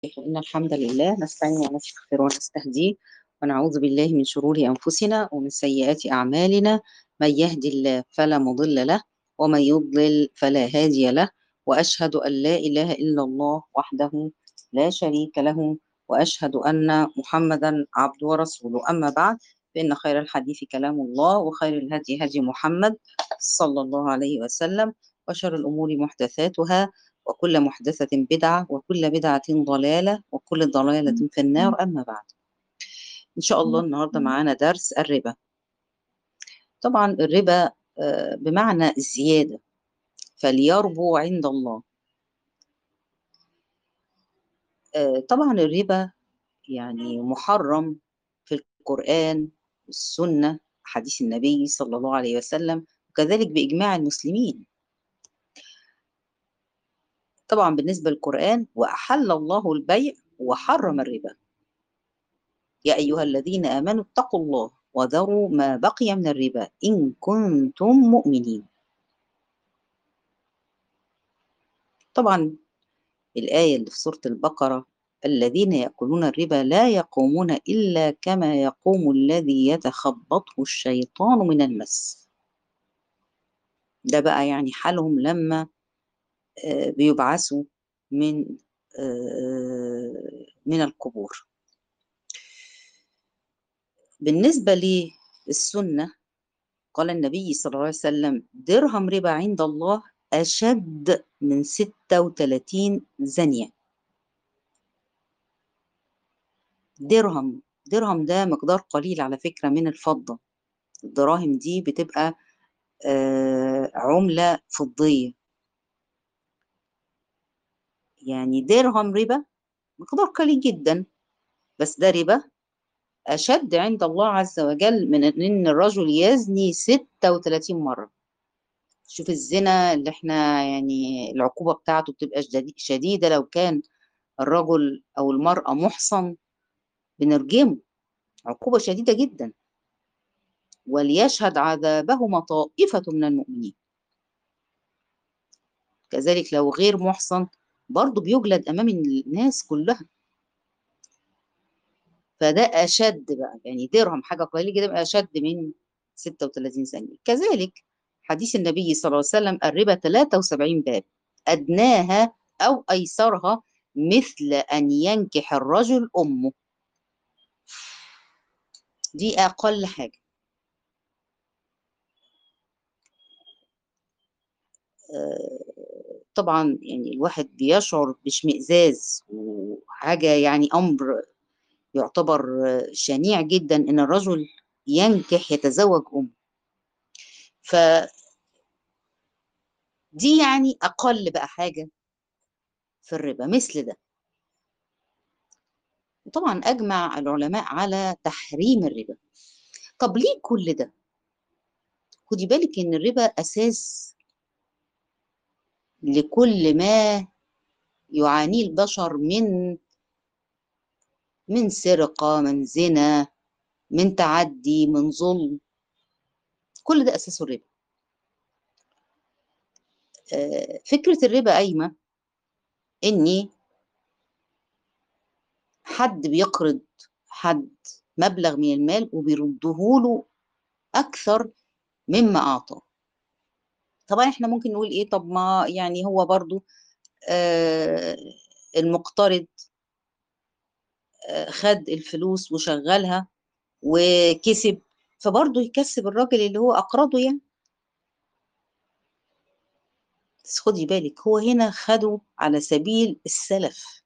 إن الحمد لله نستعين ونستغفر ونستهديه ونعوذ بالله من شرور أنفسنا ومن سيئات أعمالنا من يهدي الله فلا مضل له ومن يضلل فلا هادي له وأشهد أن لا إله إلا الله وحده لا شريك له وأشهد أن محمدا عبده ورسوله أما بعد فإن خير الحديث كلام الله وخير الهدي هدي محمد صلى الله عليه وسلم وشر الأمور محدثاتها وكل محدثة بدعة وكل بدعة ضلالة وكل ضلالة في النار أما بعد إن شاء الله النهاردة معانا درس الربا طبعا الربا آه، بمعنى الزيادة فليربو عند الله آه، طبعا الربا يعني محرم في القرآن والسنة حديث النبي صلى الله عليه وسلم وكذلك بإجماع المسلمين طبعا بالنسبة للقرآن وأحل الله البيع وحرم الربا يا أيها الذين آمنوا اتقوا الله وذروا ما بقي من الربا إن كنتم مؤمنين طبعا الآية اللي في سورة البقرة الذين يأكلون الربا لا يقومون إلا كما يقوم الذي يتخبطه الشيطان من المس ده بقى يعني حالهم لما آه، بيبعثوا من آه، من القبور بالنسبة للسنة قال النبي صلى الله عليه وسلم درهم ربا عند الله أشد من 36 زنية درهم درهم ده مقدار قليل على فكرة من الفضة الدراهم دي بتبقى آه، عملة فضية يعني درهم ربا مقدار قليل جدا بس ده ربا أشد عند الله عز وجل من إن الرجل يزني 36 مرة شوف الزنا اللي احنا يعني العقوبة بتاعته بتبقى شديد- شديدة لو كان الرجل أو المرأة محصن بنرجمه عقوبة شديدة جدا وليشهد عذابهما طائفة من المؤمنين كذلك لو غير محصن برضه بيجلد أمام الناس كلها فده أشد بقى يعني درهم حاجة قليلة جدا أشد من 36 ثانية كذلك حديث النبي صلى الله عليه وسلم الربا 73 باب أدناها أو أيسرها مثل أن ينكح الرجل أمه دي أقل حاجة آه، طبعا يعني الواحد بيشعر باشمئزاز وحاجة يعني أمر يعتبر شنيع جدا إن الرجل ينكح يتزوج أم فدي يعني أقل بقى حاجة في الربا مثل ده وطبعا أجمع العلماء على تحريم الربا طب ليه كل ده؟ خدي بالك إن الربا أساس لكل ما يعانيه البشر من من سرقة من زنا من تعدي من ظلم كل ده أساسه الربا آه، فكرة الربا قايمة إني حد بيقرض حد مبلغ من المال وبيرده له أكثر مما أعطاه طبعا احنا ممكن نقول ايه طب ما يعني هو برضو آه المقترض آه خد الفلوس وشغلها وكسب فبرضه يكسب الراجل اللي هو أقرضه يعني بس خدي بالك هو هنا خده على سبيل السلف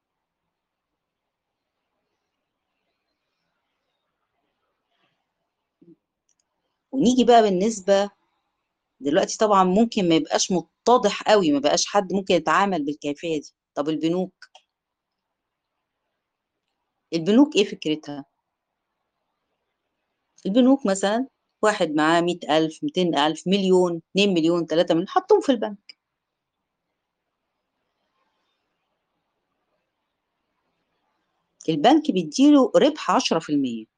ونيجي بقى بالنسبة دلوقتي طبعا ممكن ما يبقاش متضح قوي ما بقاش حد ممكن يتعامل بالكيفية دي طب البنوك البنوك ايه فكرتها البنوك مثلا واحد معاه مئة ألف ميتين ألف مليون اتنين مليون تلاتة مليون حطهم في البنك البنك بيديله ربح عشرة في المية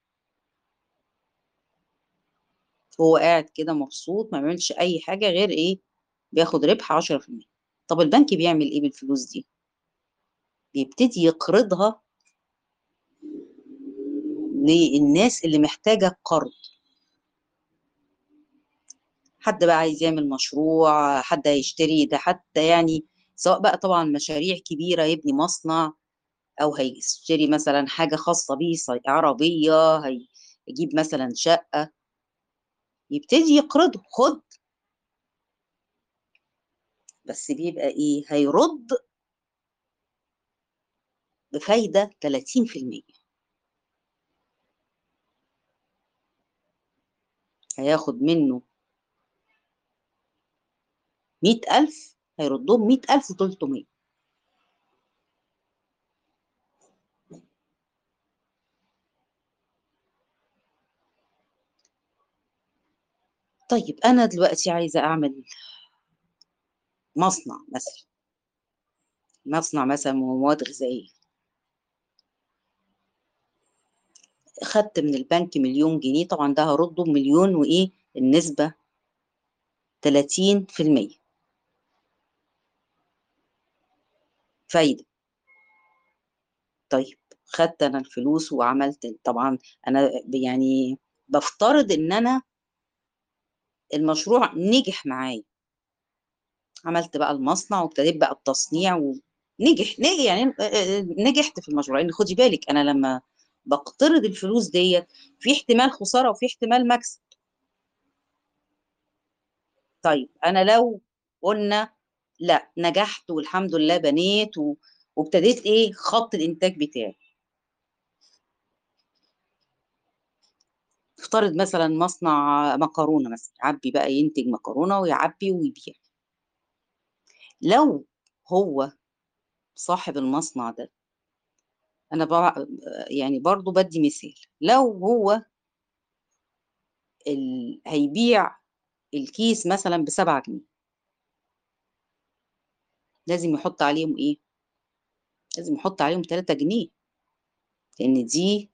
هو قاعد كده مبسوط ما بيعملش أي حاجة غير إيه بياخد ربح عشرة في المية طب البنك بيعمل إيه بالفلوس دي بيبتدي يقرضها للناس اللي محتاجة قرض حد بقى عايز يعمل مشروع حد هيشتري ده حتى يعني سواء بقى طبعا مشاريع كبيرة يبني مصنع أو هيشتري مثلا حاجة خاصة بيه صي- عربية هيجيب مثلا شقة يبتدي يقرضه خد بس بيبقى إيه هيرد بفايدة 30% هياخد منه مئة ألف هيردهم مئة ألف وتلتمية طيب أنا دلوقتي عايزة أعمل مصنع مثلا مصنع مثلا مواد غذائية خدت من البنك مليون جنيه طبعا ده هرده بمليون وإيه النسبة 30% فايدة طيب خدت أنا الفلوس وعملت طبعا أنا يعني بفترض إن أنا المشروع نجح معايا عملت بقى المصنع وابتديت بقى التصنيع ونجح نجح يعني نجحت في المشروع لان خدي بالك انا لما بقترض الفلوس ديت في احتمال خساره وفي احتمال مكسب طيب انا لو قلنا لا نجحت والحمد لله بنيت و... وابتديت ايه خط الانتاج بتاعي افترض مثلا مصنع مكرونه مثلا يعبي بقى ينتج مكرونه ويعبي ويبيع لو هو صاحب المصنع ده انا بع... يعني برضو بدي مثال لو هو ال... هيبيع الكيس مثلا بسبعة جنيه لازم يحط عليهم ايه لازم يحط عليهم تلاتة جنيه لان دي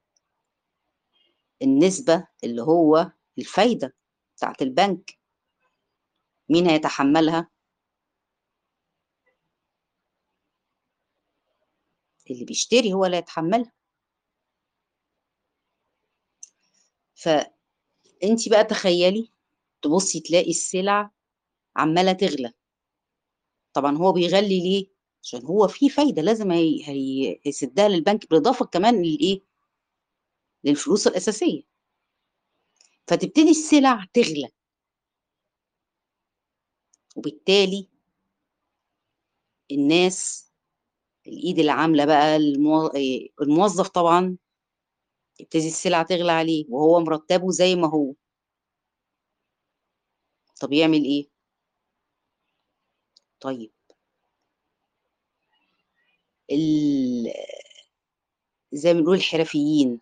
النسبة اللي هو الفايدة بتاعت البنك مين هيتحملها اللي بيشتري هو اللي هيتحملها فانت بقى تخيلي تبصي تلاقي السلع عمالة تغلى طبعا هو بيغلي ليه عشان هو في فايدة لازم هي... هي... هيسدها للبنك بالإضافة كمان للإيه للفلوس الأساسية فتبتدي السلع تغلى وبالتالي الناس الإيد العاملة بقى المو... الموظف طبعا يبتدي السلع تغلى عليه وهو مرتبه زي ما هو طب يعمل إيه؟ طيب ال... زي ما بنقول الحرفيين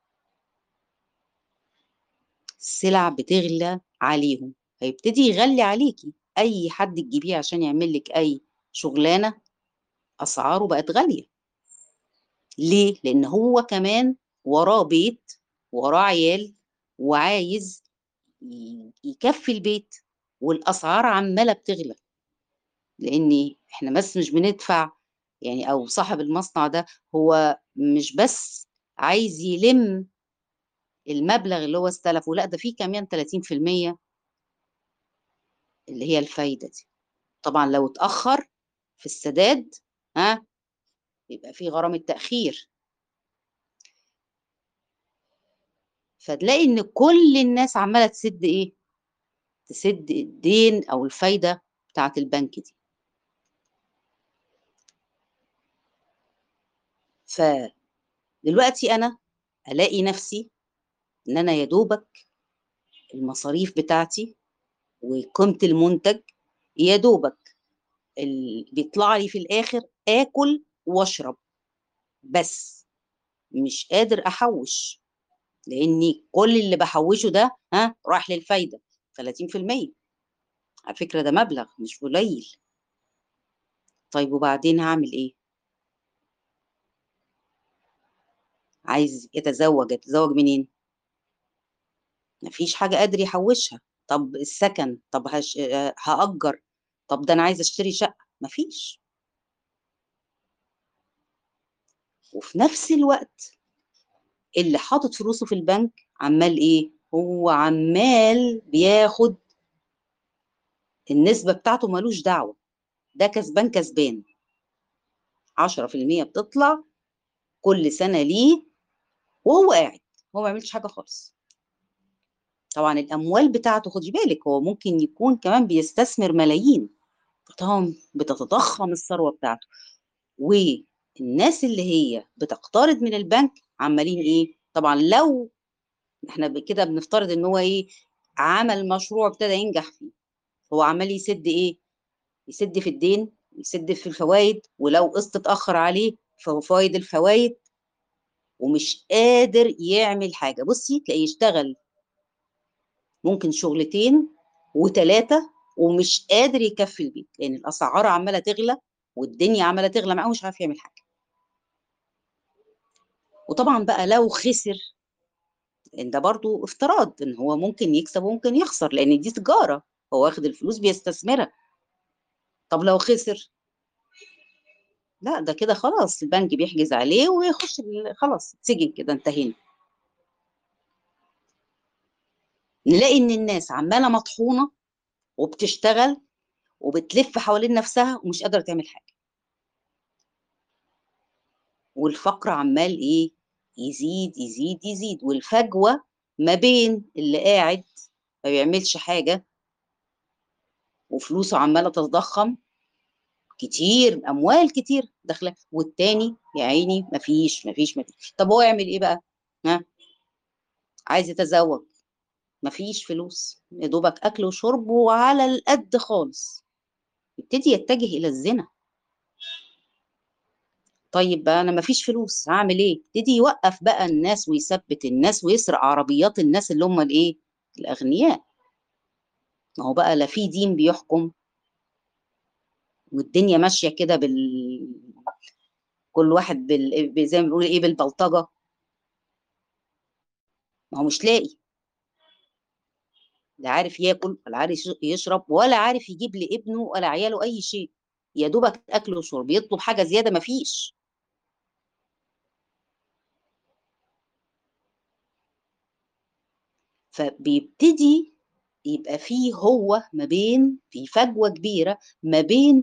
السلع بتغلى عليهم هيبتدي يغلي عليكي اي حد تجيبيه عشان يعمل لك اي شغلانه اسعاره بقت غاليه ليه لان هو كمان وراه بيت وراه عيال وعايز يكفي البيت والاسعار عماله بتغلى لان احنا بس مش بندفع يعني او صاحب المصنع ده هو مش بس عايز يلم المبلغ اللي هو استلفه لا ده فيه كمان 30% اللي هي الفايدة دي طبعا لو اتأخر في السداد ها يبقى في غرامة تأخير فتلاقي ان كل الناس عمالة تسد ايه تسد الدين او الفايدة بتاعت البنك دي فدلوقتي انا الاقي نفسي ان انا يا دوبك المصاريف بتاعتي وقيمة المنتج يا دوبك اللي بيطلع لي في الاخر اكل واشرب بس مش قادر احوش لاني كل اللي بحوشه ده ها راح للفايده 30% على فكره ده مبلغ مش قليل طيب وبعدين هعمل ايه عايز يتزوج يتزوج منين مفيش حاجه قادر يحوشها طب السكن طب هش... هأجر طب ده انا عايز اشتري شقه مفيش وفي نفس الوقت اللي حاطط فلوسه في البنك عمال ايه هو عمال بياخد النسبة بتاعته ملوش دعوة ده كسبان كسبان 10% بتطلع كل سنة ليه وهو قاعد هو ما يعملش حاجة خالص طبعا الأموال بتاعته خدي بالك هو ممكن يكون كمان بيستثمر ملايين طبعا بتتضخم الثروة بتاعته والناس اللي هي بتقترض من البنك عمالين ايه طبعا لو احنا كده بنفترض ان هو ايه عمل مشروع ابتدى ينجح فيه هو عمال يسد ايه يسد في الدين يسد في الفوائد ولو قسط اتاخر عليه فوائد الفوائد ومش قادر يعمل حاجه بصي تلاقيه يشتغل ممكن شغلتين وثلاثه ومش قادر يكفي البيت لان الاسعار عماله تغلى والدنيا عماله تغلى معاه ومش عارف يعمل حاجه وطبعا بقى لو خسر ان ده برضو افتراض ان هو ممكن يكسب وممكن يخسر لان دي تجاره هو واخد الفلوس بيستثمرها طب لو خسر لا ده كده خلاص البنك بيحجز عليه ويخش خلاص سجن كده انتهينا نلاقي ان الناس عماله مطحونه وبتشتغل وبتلف حوالين نفسها ومش قادره تعمل حاجه والفقر عمال ايه يزيد يزيد يزيد والفجوه ما بين اللي قاعد ما بيعملش حاجه وفلوسه عماله تتضخم كتير اموال كتير داخله والتاني يا عيني مفيش مفيش مفيش طب هو يعمل ايه بقى ها عايز يتزوج مفيش فلوس يا دوبك اكل وشرب وعلى القد خالص يبتدي يتجه الى الزنا طيب بقى انا مفيش فلوس هعمل ايه يبتدي يوقف بقى الناس ويثبت الناس ويسرق عربيات الناس اللي هم الايه الاغنياء ما هو بقى لا في دين بيحكم والدنيا ماشيه كده بال كل واحد بال... زي ما بنقول ايه بالبلطجه ما هو مش لاقي لا عارف ياكل ولا عارف يشرب ولا عارف يجيب لابنه ولا عياله اي شيء يا دوبك اكل وشرب يطلب حاجه زياده ما فيش فبيبتدي يبقى فيه هو ما بين في فجوه كبيره ما بين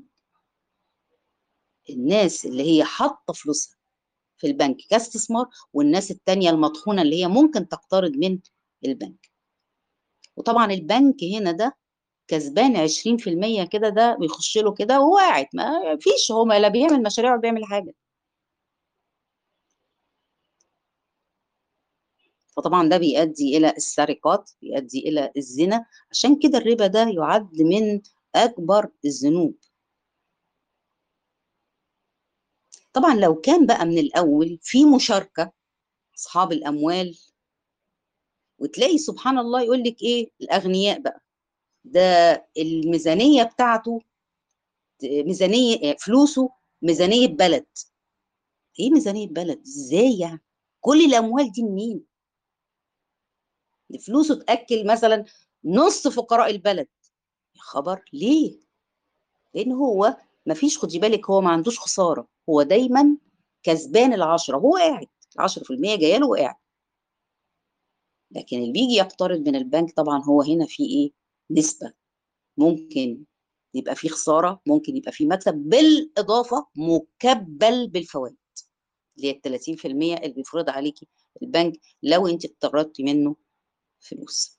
الناس اللي هي حاطه فلوسها في البنك كاستثمار والناس التانية المطحونه اللي هي ممكن تقترض من البنك وطبعا البنك هنا ده كسبان 20% كده ده بيخش له كده وهو قاعد ما فيش هو لا بيعمل مشاريع ولا بيعمل حاجه فطبعا ده بيؤدي الى السرقات بيؤدي الى الزنا عشان كده الربا ده يعد من اكبر الذنوب طبعا لو كان بقى من الاول في مشاركه اصحاب الاموال وتلاقي سبحان الله يقول لك ايه الاغنياء بقى ده الميزانيه بتاعته ميزانيه فلوسه ميزانيه بلد ايه ميزانيه بلد ازاي يعني كل الاموال دي منين فلوسه تاكل مثلا نص فقراء البلد يا خبر ليه لان هو ما فيش خدي بالك هو ما عندوش خساره هو دايما كسبان العشرة هو قاعد 10% جايه له وقاعد لكن اللي بيجي يقترض من البنك طبعا هو هنا في ايه نسبه ممكن يبقى في خساره ممكن يبقى في مكسب بالاضافه مكبل بالفوائد اللي هي ال 30% اللي بيفرض عليكي البنك لو انت اقترضتي منه فلوس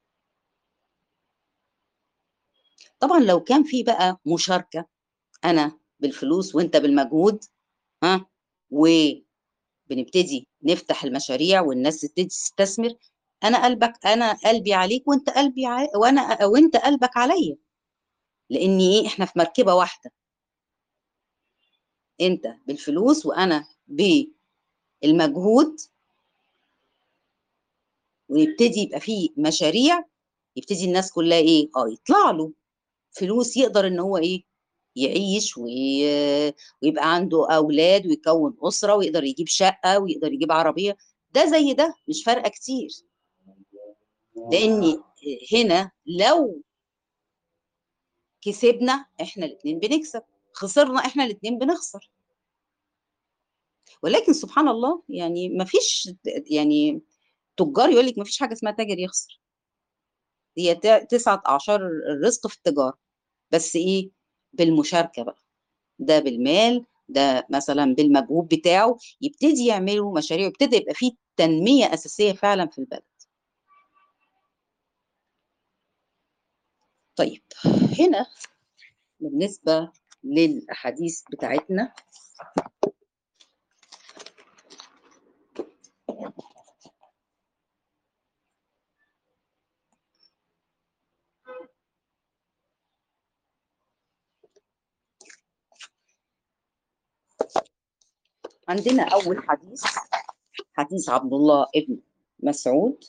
طبعا لو كان في بقى مشاركه انا بالفلوس وانت بالمجهود ها وبنبتدي نفتح المشاريع والناس تبتدي تستثمر انا قلبك انا قلبي عليك وانت قلبي ع... وانا وانت قلبك عليا لاني ايه احنا في مركبه واحده انت بالفلوس وانا بالمجهود ويبتدي يبقى فيه مشاريع يبتدي الناس كلها ايه اه يطلع له فلوس يقدر ان هو ايه يعيش وي... ويبقى عنده اولاد ويكون اسره ويقدر يجيب شقه ويقدر يجيب عربيه ده زي ده مش فارقه كتير لان هنا لو كسبنا احنا الاثنين بنكسب خسرنا احنا الاثنين بنخسر ولكن سبحان الله يعني ما فيش يعني تجار يقول لك ما فيش حاجه اسمها تاجر يخسر هي ت- تسعة اعشار الرزق في التجاره بس ايه بالمشاركه بقى ده بالمال ده مثلا بالمجهود بتاعه يبتدي يعملوا مشاريع يبتدي يبقى فيه تنميه اساسيه فعلا في البلد طيب هنا بالنسبه للاحاديث بتاعتنا عندنا اول حديث حديث عبد الله ابن مسعود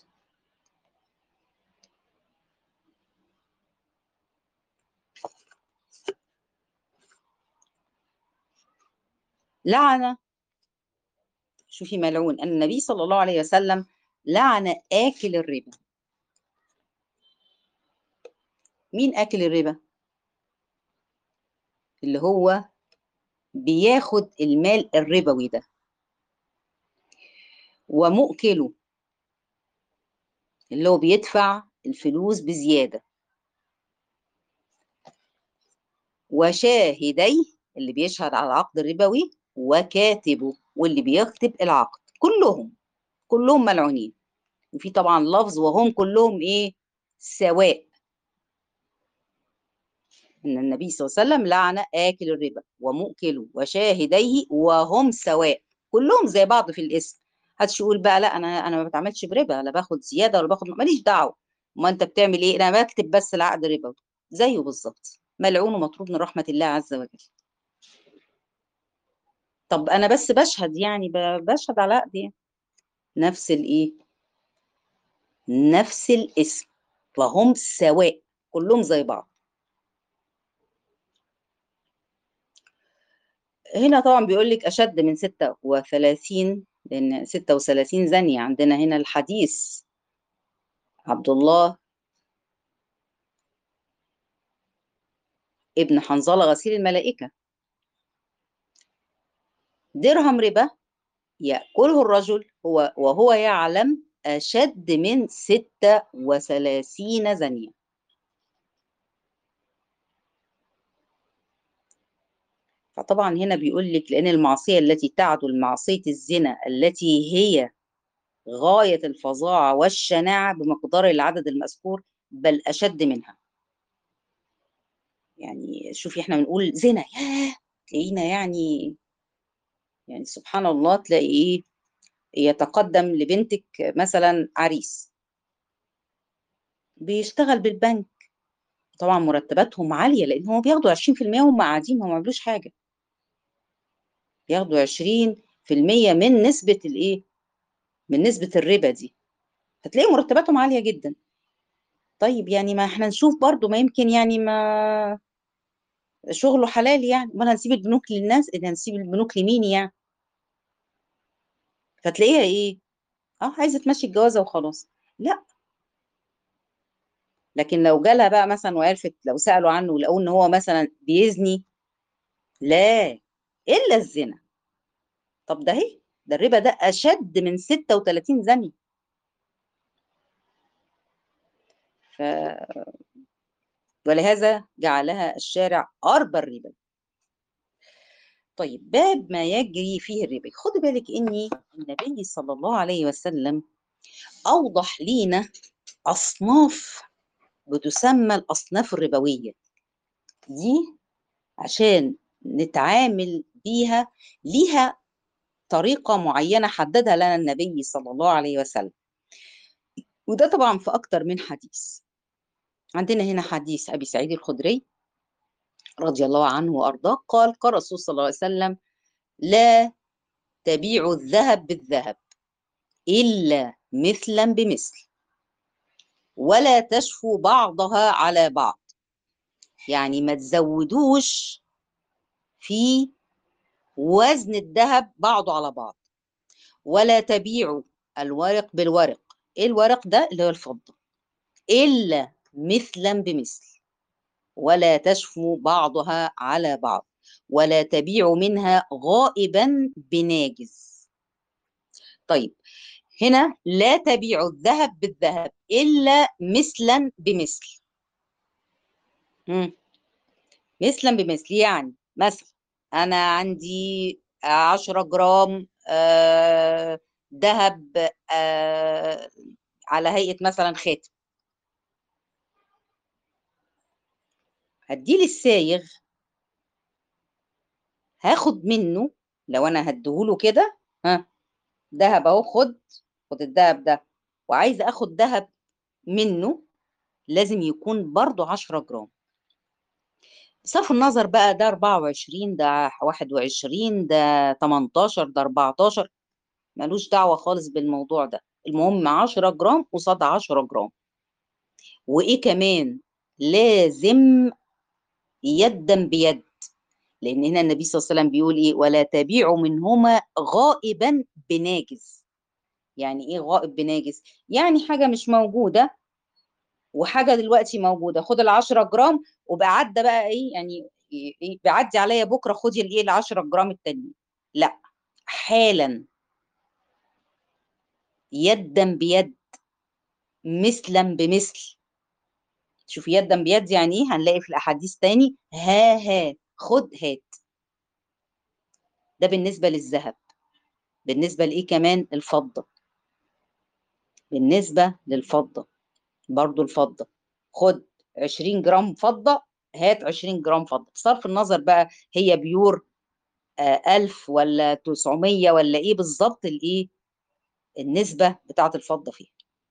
لعن شوفي ملعون أن النبي صلى الله عليه وسلم لعن آكل الربا مين آكل الربا؟ اللي هو بياخد المال الربوي ده ومؤكله اللي هو بيدفع الفلوس بزيادة وشاهديه اللي بيشهد على العقد الربوي وكاتبه واللي بيكتب العقد كلهم كلهم ملعونين وفي طبعا لفظ وهم كلهم ايه سواء ان النبي صلى الله عليه وسلم لعن اكل الربا ومؤكله وشاهديه وهم سواء كلهم زي بعض في الاسم محدش يقول بقى لا انا انا ما بتعاملش بربا لا باخد زياده ولا باخد ماليش دعوه ما انت بتعمل ايه انا بكتب بس العقد ربا زيه بالظبط ملعون ومطرود من رحمه الله عز وجل طب انا بس بشهد يعني ب- بشهد على عقد يعني نفس الايه نفس الاسم وهم سواء كلهم زي بعض هنا طبعا بيقول لك أشد من 36 لأن 36 زانية عندنا هنا الحديث عبد الله ابن حنظلة غسيل الملائكة درهم ربا يأكله الرجل هو وهو يعلم أشد من 36 زانية فطبعا هنا بيقول لك لأن المعصية التي تعدل معصية الزنا التي هي غاية الفظاعة والشناعة بمقدار العدد المذكور بل أشد منها يعني شوفي احنا بنقول زنا ياه تلاقينا يعني يعني سبحان الله تلاقي ايه يتقدم لبنتك مثلا عريس بيشتغل بالبنك طبعا مرتباتهم عالية لأن هم بياخدوا 20% وهم قاعدين هم ما عملوش حاجة بياخدوا 20% من نسبة الايه من نسبة الربا دي هتلاقي مرتباتهم عالية جدا طيب يعني ما احنا نشوف برضو ما يمكن يعني ما شغله حلال يعني امال هنسيب البنوك للناس اللي هنسيب البنوك لمين يعني فتلاقيها ايه اه عايزه تمشي الجوازه وخلاص لا لكن لو جالها بقى مثلا وعرفت لو سالوا عنه ولقوا ان هو مثلا بيزني لا الا الزنا طب ده اهي ده الربا ده اشد من 36 زني ف... ولهذا جعلها الشارع اربى الربا طيب باب ما يجري فيه الربا خد بالك اني النبي صلى الله عليه وسلم اوضح لينا اصناف بتسمى الاصناف الربويه دي عشان نتعامل بيها ليها طريقه معينه حددها لنا النبي صلى الله عليه وسلم وده طبعا في اكتر من حديث عندنا هنا حديث ابي سعيد الخدري رضي الله عنه وارضاه قال قال الرسول صلى الله عليه وسلم لا تبيعوا الذهب بالذهب الا مثلا بمثل ولا تشفوا بعضها على بعض يعني ما تزودوش في وزن الذهب بعضه على بعض ولا تبيعوا الورق بالورق ايه الورق ده اللي هو الفضة إلا مثلا بمثل ولا تشفوا بعضها على بعض ولا تبيع منها غائبا بناجز طيب هنا لا تبيع الذهب بالذهب إلا مثلا بمثل مم. مثلا بمثل يعني مثلا أنا عندي عشرة جرام آه، ذهب آه، على هيئة مثلا خاتم هديه للسايغ هاخد منه لو انا هديهوله كده ها دهب اهو خد خد الدهب ده وعايزه اخد دهب منه لازم يكون برضو 10 جرام بصرف النظر بقى ده 24 ده 21 ده 18 ده 14 ملوش دعوة خالص بالموضوع ده المهم 10 جرام قصاد 10 جرام وإيه كمان لازم يدا بيد لأن هنا النبي صلى الله عليه وسلم بيقول إيه ولا تبيعوا منهما غائبا بناجز يعني إيه غائب بناجز يعني حاجة مش موجودة وحاجة دلوقتي موجودة خد ال 10 جرام وبقى عدى بقى إيه يعني إيه إيه بيعدي عليا بكرة خدي الإيه ال 10 جرام التانيين لا حالا يدا بيد مثلا بمثل شوف يدا بيد يعني ايه هنلاقي في الاحاديث تاني ها ها خد هات ده بالنسبه للذهب بالنسبه لايه كمان الفضه بالنسبه للفضه برضو الفضه خد 20 جرام فضه هات 20 جرام فضه بصرف النظر بقى هي بيور آه 1000 ولا 900 ولا ايه بالظبط الايه النسبه بتاعه الفضه فيها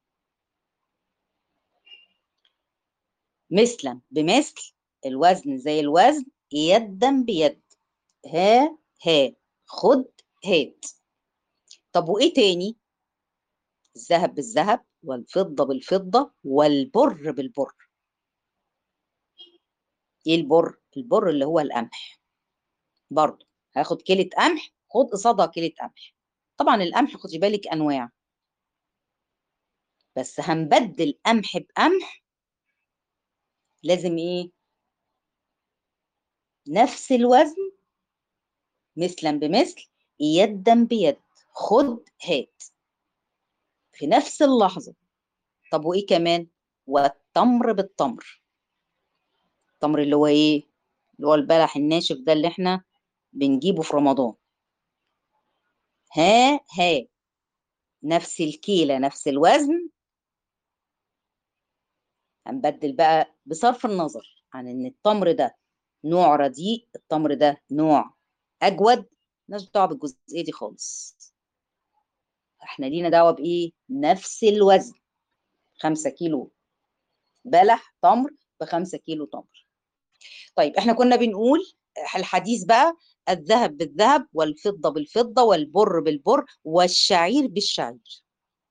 مثلا بمثل الوزن زي الوزن يدا بيد ها ها خد هات طب وايه تاني الذهب بالذهب والفضة بالفضة والبر بالبر ايه البر البر اللي هو القمح برضه هاخد كيلة قمح خد قصادها كيلة قمح طبعا القمح خدي بالك انواع بس هنبدل قمح بقمح لازم ايه نفس الوزن مثلا بمثل يدا بيد خد هات في نفس اللحظة طب وإيه كمان والتمر بالتمر التمر اللي هو إيه اللي هو البلح الناشف ده اللي إحنا بنجيبه في رمضان ها ها نفس الكيلة نفس الوزن هنبدل بقى بصرف النظر عن إن التمر ده نوع رديء التمر ده نوع أجود مالناش دعوة بالجزئية دي خالص احنا لينا دعوة بإيه؟ نفس الوزن خمسة كيلو بلح تمر بخمسة كيلو تمر طيب احنا كنا بنقول الحديث بقى الذهب بالذهب والفضة بالفضة والبر بالبر والشعير بالشعير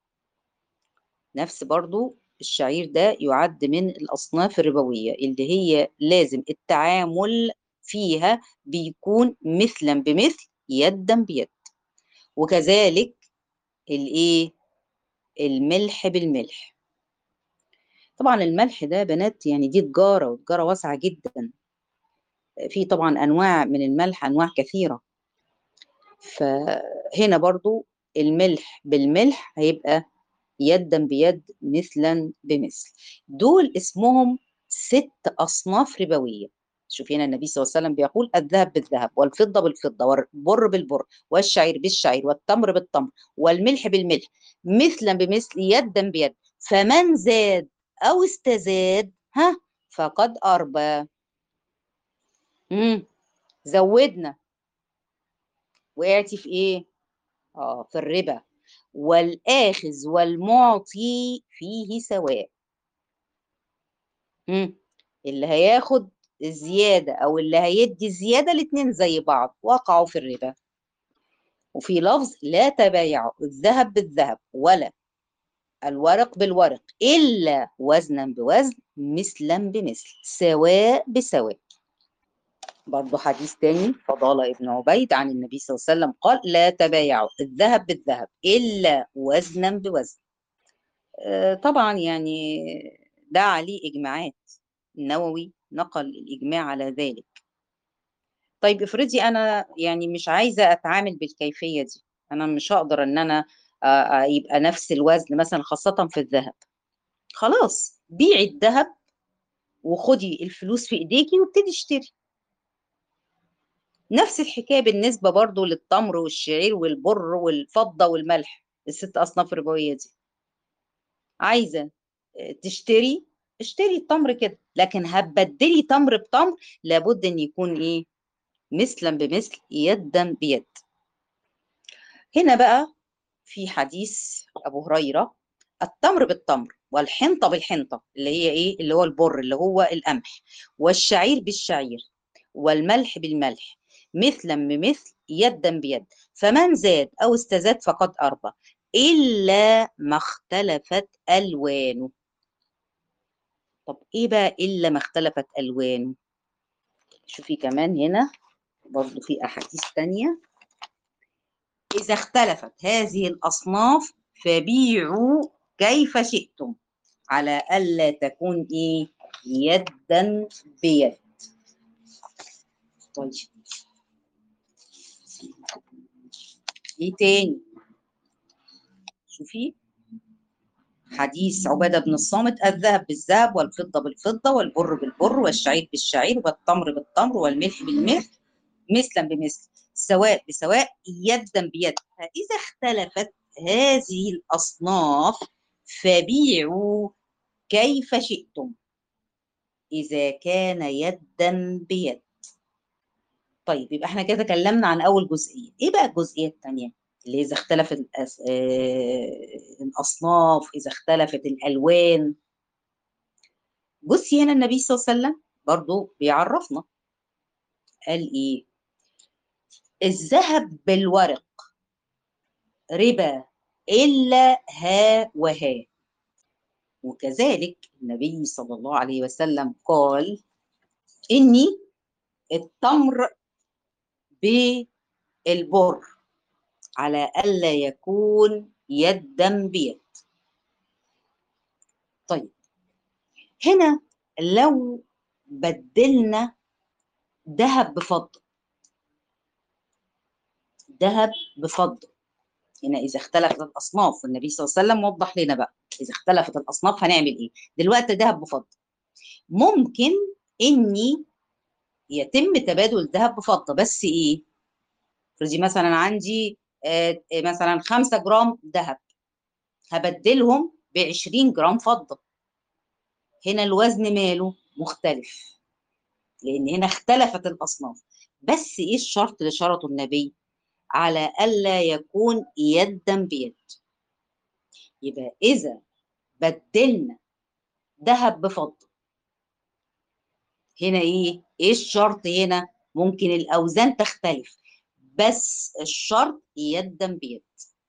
نفس برضو الشعير ده يعد من الأصناف الربوية اللي هي لازم التعامل فيها بيكون مثلا بمثل يدا بيد وكذلك الايه الملح بالملح طبعا الملح ده بنات يعني دي تجاره وتجاره واسعه جدا في طبعا انواع من الملح انواع كثيره فهنا برضو الملح بالملح هيبقى يدا بيد مثلا بمثل دول اسمهم ست اصناف ربويه شوف هنا النبي صلى الله عليه وسلم بيقول الذهب بالذهب والفضة بالفضة والبر بالبر والشعير بالشعير والتمر بالتمر والملح بالملح مثلا بمثل يدا بيد فمن زاد أو استزاد ها فقد أربى مم. زودنا وقعتي في إيه؟ آه في الربا والآخذ والمعطي فيه سواء مم. اللي هياخد الزيادة أو اللي هيدي زيادة الاتنين زي بعض وقعوا في الربا وفي لفظ لا تبايعوا الذهب بالذهب ولا الورق بالورق إلا وزنا بوزن مثلا بمثل سواء بسواء برضه حديث تاني فضالة ابن عبيد عن النبي صلى الله عليه وسلم قال لا تبايعوا الذهب بالذهب إلا وزنا بوزن آه طبعا يعني ده عليه إجماعات النووي نقل الإجماع على ذلك طيب افرضي انا يعني مش عايزه اتعامل بالكيفيه دي انا مش هقدر ان انا آه، آه، يبقى نفس الوزن مثلا خاصه في الذهب خلاص بيعي الذهب وخدي الفلوس في ايديكي وابتدي اشتري نفس الحكايه بالنسبه برضو للتمر والشعير والبر والفضه والملح الست اصناف الربويه دي عايزه تشتري اشتري التمر كده لكن هتبدلي تمر بتمر لابد ان يكون ايه مثلا بمثل يدا بيد هنا بقى في حديث ابو هريره التمر بالتمر والحنطه بالحنطه اللي هي ايه اللي هو البر اللي هو القمح والشعير بالشعير والملح بالملح مثلا بمثل يدا بيد فمن زاد او استزاد فقد اربى الا ما اختلفت الوانه طب ايه بقى الا ما اختلفت الوانه شوفي كمان هنا برضو في احاديث تانية اذا اختلفت هذه الاصناف فبيعوا كيف شئتم على الا تكون ايه يدا بيد طيب ايه تاني شوفي حديث عبادة بن الصامت الذهب بالذهب والفضة بالفضة والبر بالبر والشعير بالشعير والتمر بالتمر والملح بالملح مثلا بمثل سواء بسواء يدا بيد فإذا اختلفت هذه الأصناف فبيعوا كيف شئتم إذا كان يدا بيد طيب يبقى احنا كده تكلمنا عن أول جزئية إيه بقى الجزئية الثانية اللي إذا اختلفت الأس... آه... الأصناف إذا اختلفت الألوان بصي هنا النبي صلى الله عليه وسلم برضو بيعرفنا قال إيه الذهب بالورق ربا إلا ها وها وكذلك النبي صلى الله عليه وسلم قال إني التمر بالبر على ألا يكون يدا بيد طيب هنا لو بدلنا ذهب بفضة ذهب بفضة هنا إذا اختلفت الأصناف والنبي صلى الله عليه وسلم وضح لنا بقى إذا اختلفت الأصناف هنعمل إيه دلوقتي ذهب بفضة ممكن إني يتم تبادل الذهب بفضة بس إيه افرضي مثلا عندي آه مثلا 5 جرام ذهب هبدلهم ب 20 جرام فضة هنا الوزن ماله مختلف لأن هنا اختلفت الأصناف بس إيه الشرط اللي شرطه النبي على ألا يكون يدا بيد يبقى إذا بدلنا ذهب بفضة هنا إيه؟ إيه الشرط هنا؟ ممكن الأوزان تختلف بس الشرط يدا بيد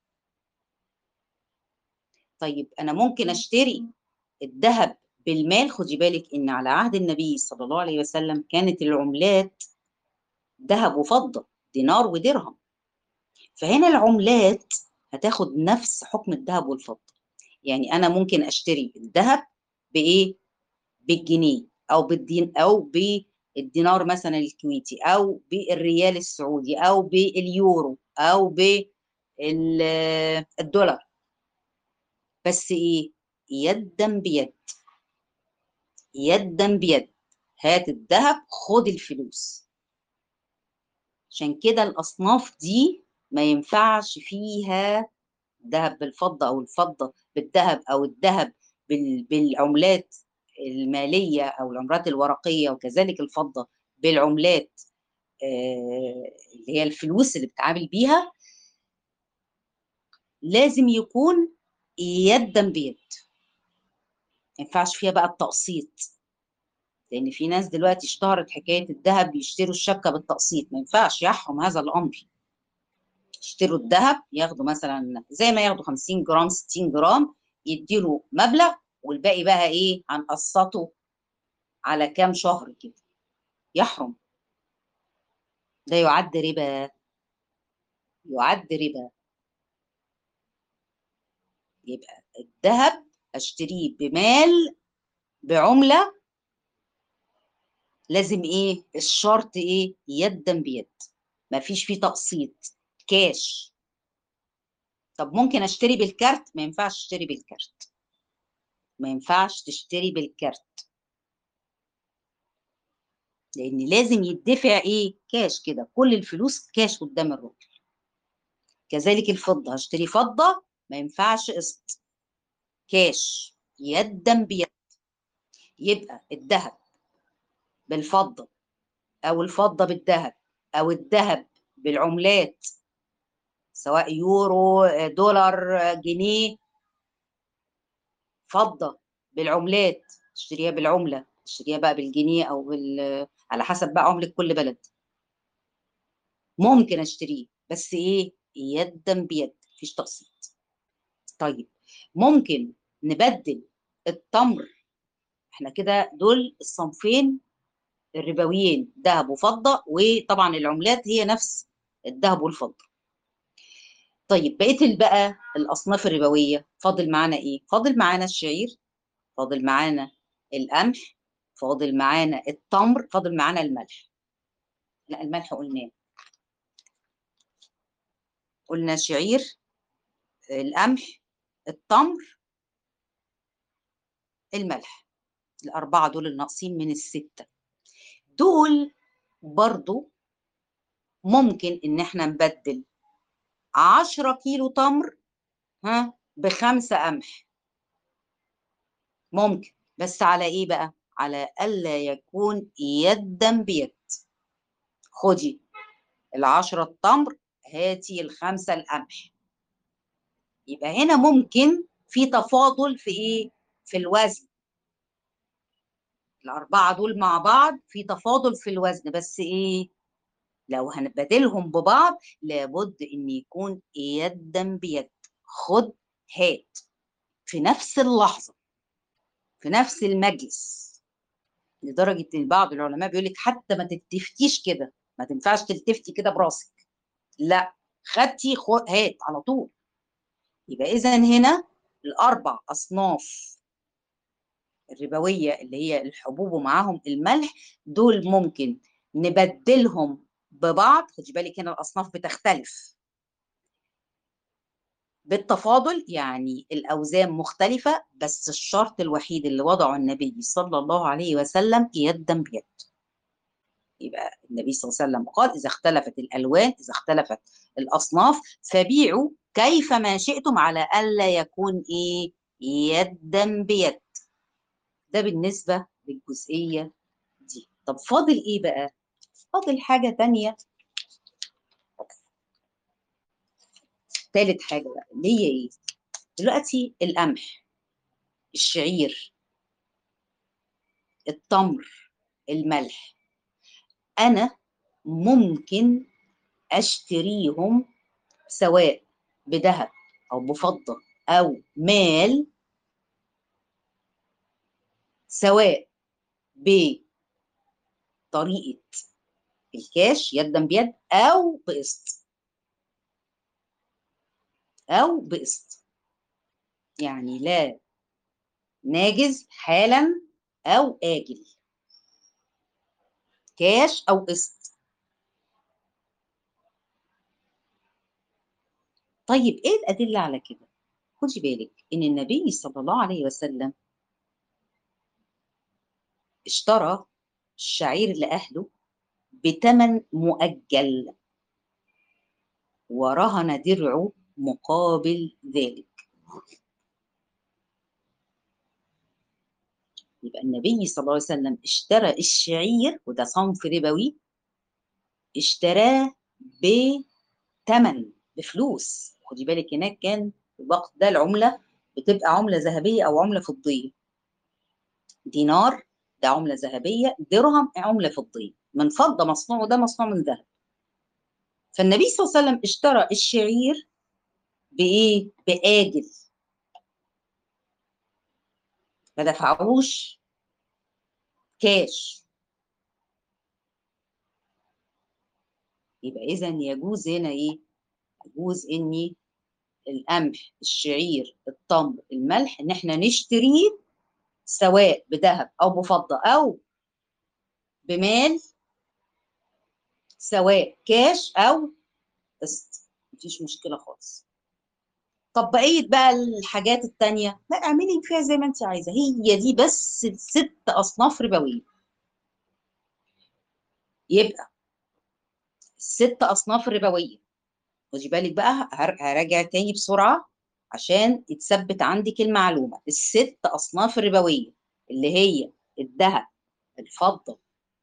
طيب أنا ممكن أشتري الذهب بالمال خدي بالك إن على عهد النبي صلى الله عليه وسلم كانت العملات ذهب وفضة دينار ودرهم فهنا العملات هتاخد نفس حكم الذهب والفضة يعني أنا ممكن أشتري الذهب بإيه؟ بالجنيه أو بالدين أو بالدينار مثلا الكويتي أو بالريال السعودي أو باليورو أو بالدولار بس إيه؟ يدا بيد يدا بيد هات الذهب خد الفلوس عشان كده الأصناف دي ما ينفعش فيها ذهب بالفضة أو الفضة بالذهب أو الذهب بالعملات المالية أو العملات الورقية وكذلك الفضة بالعملات اللي هي الفلوس اللي بتعامل بيها لازم يكون يدا بيد ما ينفعش فيها بقى التقسيط لأن في ناس دلوقتي اشتهرت حكاية الذهب بيشتروا الشبكة بالتقسيط ما ينفعش يحرم هذا الأمر يشتروا الذهب ياخدوا مثلا زي ما ياخدوا 50 جرام 60 جرام يديله مبلغ والباقي بقى ايه هنقسطه على كام شهر كده يحرم ده يعد ربا يعد ربا يبقى الذهب اشتريه بمال بعملة لازم ايه الشرط ايه يدا بيد ما فيش فيه تقسيط كاش طب ممكن اشتري بالكارت ما ينفعش اشتري بالكارت ما ينفعش تشتري بالكارت لان لازم يدفع ايه كاش كده كل الفلوس كاش قدام الراجل كذلك الفضه هشتري فضه ما ينفعش قسط كاش يدا بيد يبقى الذهب بالفضه او الفضه بالذهب او الذهب بالعملات سواء يورو دولار جنيه فضه بالعملات تشتريها بالعمله تشتريها بقى بالجنيه او بال على حسب بقى عمله كل بلد ممكن اشتريه بس ايه يدا بيد مفيش تقسيط طيب ممكن نبدل التمر احنا كده دول الصنفين الربويين ذهب وفضه وطبعا العملات هي نفس الذهب والفضه طيب بقيه بقى الاصناف الربويه فاضل معانا ايه فاضل معانا الشعير فاضل معانا القمح فاضل معانا التمر فاضل معانا الملح لا الملح قلناه قلنا الشعير القمح التمر الملح الأربعة دول الناقصين من الستة دول برضو ممكن إن احنا نبدل عشرة كيلو تمر ها بخمسة قمح ممكن بس على إيه بقى؟ على ألا يكون يدا بيد خدي العشرة التمر هاتي الخمسة القمح يبقى هنا ممكن في تفاضل في إيه؟ في الوزن الأربعة دول مع بعض في تفاضل في الوزن بس إيه؟ لو هنبدلهم ببعض لابد إن يكون يدا بيد خد هات في نفس اللحظة في نفس المجلس لدرجة إن بعض العلماء بيقول لك حتى ما تلتفتيش كده ما تنفعش تلتفتي كده براسك لا خدتي خد هات على طول يبقى إذا هنا الأربع أصناف الربوية اللي هي الحبوب ومعاهم الملح دول ممكن نبدلهم ببعض خدي بالك هنا الأصناف بتختلف بالتفاضل يعني الأوزان مختلفة بس الشرط الوحيد اللي وضعه النبي صلى الله عليه وسلم يدا بيد يبقى النبي صلى الله عليه وسلم قال إذا اختلفت الألوان إذا اختلفت الأصناف فبيعوا كيفما شئتم على ألا يكون إيه يدا بيد ده بالنسبة للجزئية دي طب فاضل إيه بقى فاضل حاجة تانية تالت حاجة بقى اللي هي إيه دلوقتي القمح الشعير التمر الملح أنا ممكن أشتريهم سواء بذهب أو بفضة أو مال سواء بطريقة الكاش يدا بيد أو بقسط أو بقسط يعني لا ناجز حالا أو آجل كاش أو قسط طيب إيه الأدلة على كده؟ خدي بالك إن النبي صلى الله عليه وسلم اشترى الشعير لأهله بثمن مؤجل ورهن درعه مقابل ذلك يبقى النبي صلى الله عليه وسلم اشترى الشعير وده صنف ربوي اشتراه بثمن بفلوس خدي بالك هناك كان في الوقت ده العملة بتبقى عملة ذهبية أو عملة فضية دينار ده عملة ذهبية درهم عملة فضية من فضة مصنوع وده مصنوع من ذهب فالنبي صلى الله عليه وسلم اشترى الشعير بإيه؟ بآجل ما دفعوش كاش يبقى إذا يجوز هنا إيه؟ يجوز إني القمح الشعير التمر الملح إن إحنا نشتريه سواء بذهب أو بفضة أو بمال سواء كاش او قسط مفيش مشكله خالص طب بقيه بقى الحاجات التانية لا اعملي فيها زي ما انت عايزه هي دي بس ست اصناف ربويه يبقى ست اصناف ربويه خدي بالك بقى هراجع تاني بسرعه عشان يتثبت عندك المعلومه الست اصناف الربويه اللي هي الذهب الفضه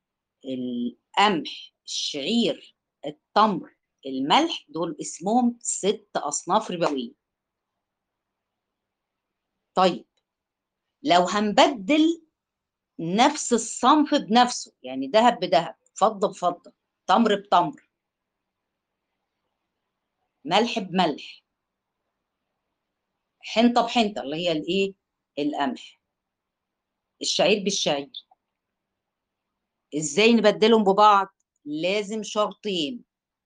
القمح الشعير التمر الملح دول اسمهم ست اصناف ربويه طيب لو هنبدل نفس الصنف بنفسه يعني ذهب بذهب فضه بفضه تمر بتمر ملح بملح حنطه بحنطه اللي هي الايه القمح الشعير بالشعير ازاي نبدلهم ببعض لازم شرطين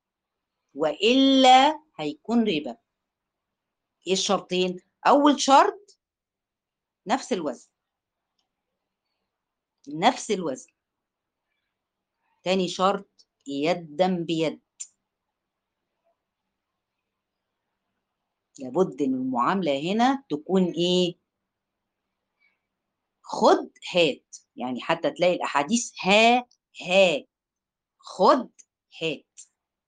والا هيكون ربا ايه الشرطين اول شرط نفس الوزن نفس الوزن تاني شرط يدا بيد لابد ان المعامله هنا تكون ايه خد هات يعني حتى تلاقي الاحاديث ها ها خد هات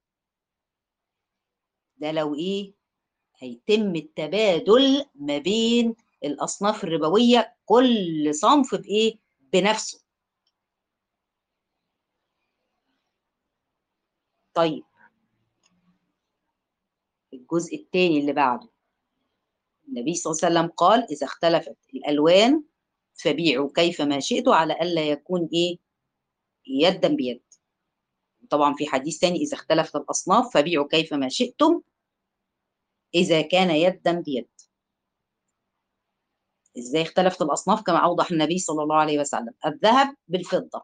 ده لو ايه هيتم التبادل ما بين الاصناف الربويه كل صنف بايه بنفسه طيب الجزء الثاني اللي بعده النبي صلى الله عليه وسلم قال إذا اختلفت الألوان فبيعوا كيفما شئتوا على ألا يكون إيه يدا بيد طبعا في حديث ثاني إذا اختلفت الأصناف فبيعوا كيفما شئتم إذا كان يدا بيد إزاي اختلفت الأصناف كما أوضح النبي صلى الله عليه وسلم الذهب بالفضة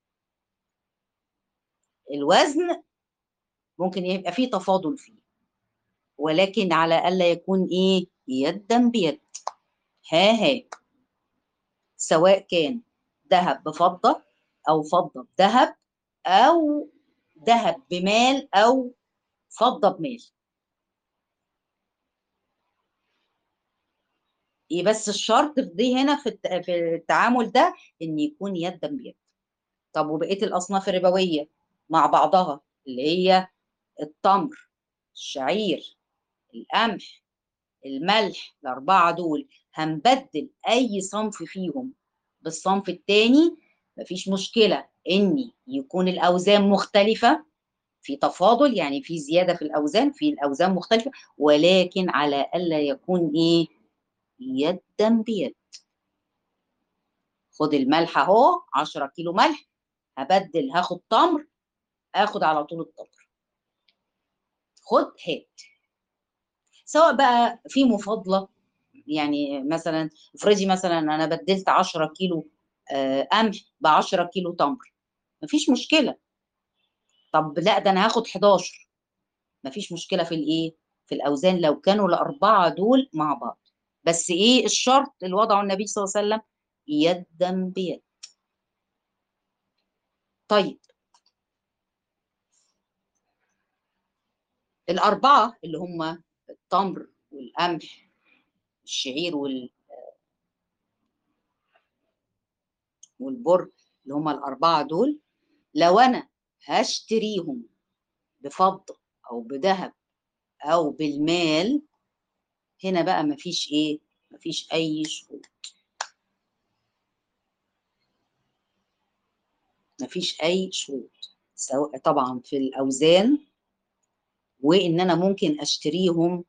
الوزن ممكن يبقى فيه تفاضل فيه ولكن على ألا يكون إيه يدا بيد ها ها سواء كان ذهب بفضة أو فضة بذهب أو ذهب بمال أو فضة بمال ايه بس الشرط في دي هنا في في التعامل ده ان يكون يدا بيد طب وبقيه الاصناف الربويه مع بعضها اللي هي التمر الشعير القمح الملح الأربعة دول هنبدل أي صنف فيهم بالصنف التاني مفيش مشكلة إن يكون الأوزان مختلفة في تفاضل يعني في زيادة في الأوزان في الأوزان مختلفة ولكن على ألا يكون إيه يدا بيد خد الملح أهو 10 كيلو ملح هبدل هاخد تمر آخد على طول التمر خد هات سواء بقى في مفاضله يعني مثلا افرضي مثلا انا بدلت 10 كيلو قمح ب 10 كيلو تمر مفيش مشكله طب لا ده انا هاخد 11 مفيش مشكله في الايه في الاوزان لو كانوا الاربعه دول مع بعض بس ايه الشرط اللي وضعه النبي صلى الله عليه وسلم يدا بيد طيب الاربعه اللي هم التمر والقمح الشعير وال والبر اللي هما الأربعة دول لو أنا هشتريهم بفضة أو بذهب أو بالمال هنا بقى مفيش إيه مفيش أي شروط مفيش أي شروط سواء طبعا في الأوزان وإن أنا ممكن أشتريهم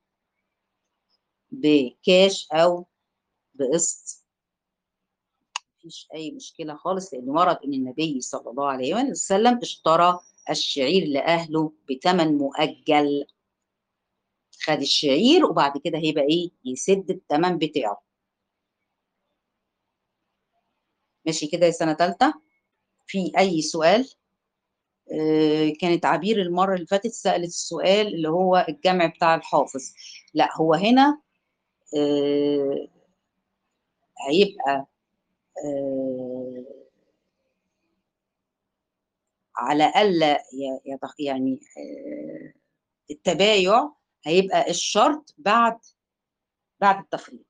بكاش أو بقسط مفيش أي مشكلة خالص لأن ورد إن النبي صلى الله عليه وسلم اشترى الشعير لأهله بثمن مؤجل خد الشعير وبعد كده هيبقى إيه يسد الثمن بتاعه ماشي كده يا سنة تالتة في أي سؤال آه كانت عبير المرة اللي فاتت سألت السؤال اللي هو الجمع بتاع الحافظ لا هو هنا آه هيبقى آه على الا يعني التبايع هيبقى الشرط بعد بعد التفريق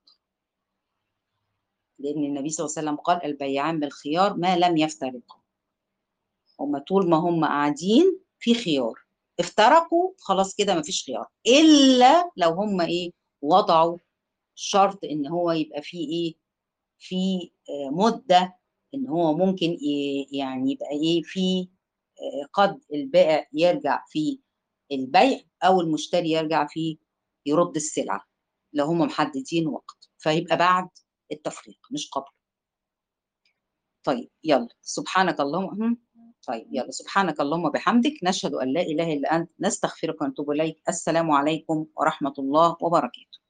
لان النبي صلى الله عليه وسلم قال البيعان بالخيار ما لم يفترقا هما طول ما هم قاعدين في خيار افترقوا خلاص كده مفيش خيار الا لو هم ايه وضعوا شرط ان هو يبقى فيه ايه في مده ان هو ممكن يعني يبقى ايه في قد البائع يرجع في البيع او المشتري يرجع في يرد السلعه لو هم محددين وقت فيبقى بعد التفريق مش قبل طيب يلا سبحانك اللهم طيب يلا سبحانك اللهم وبحمدك نشهد ان لا اله الا انت نستغفرك ونتوب اليك السلام عليكم ورحمه الله وبركاته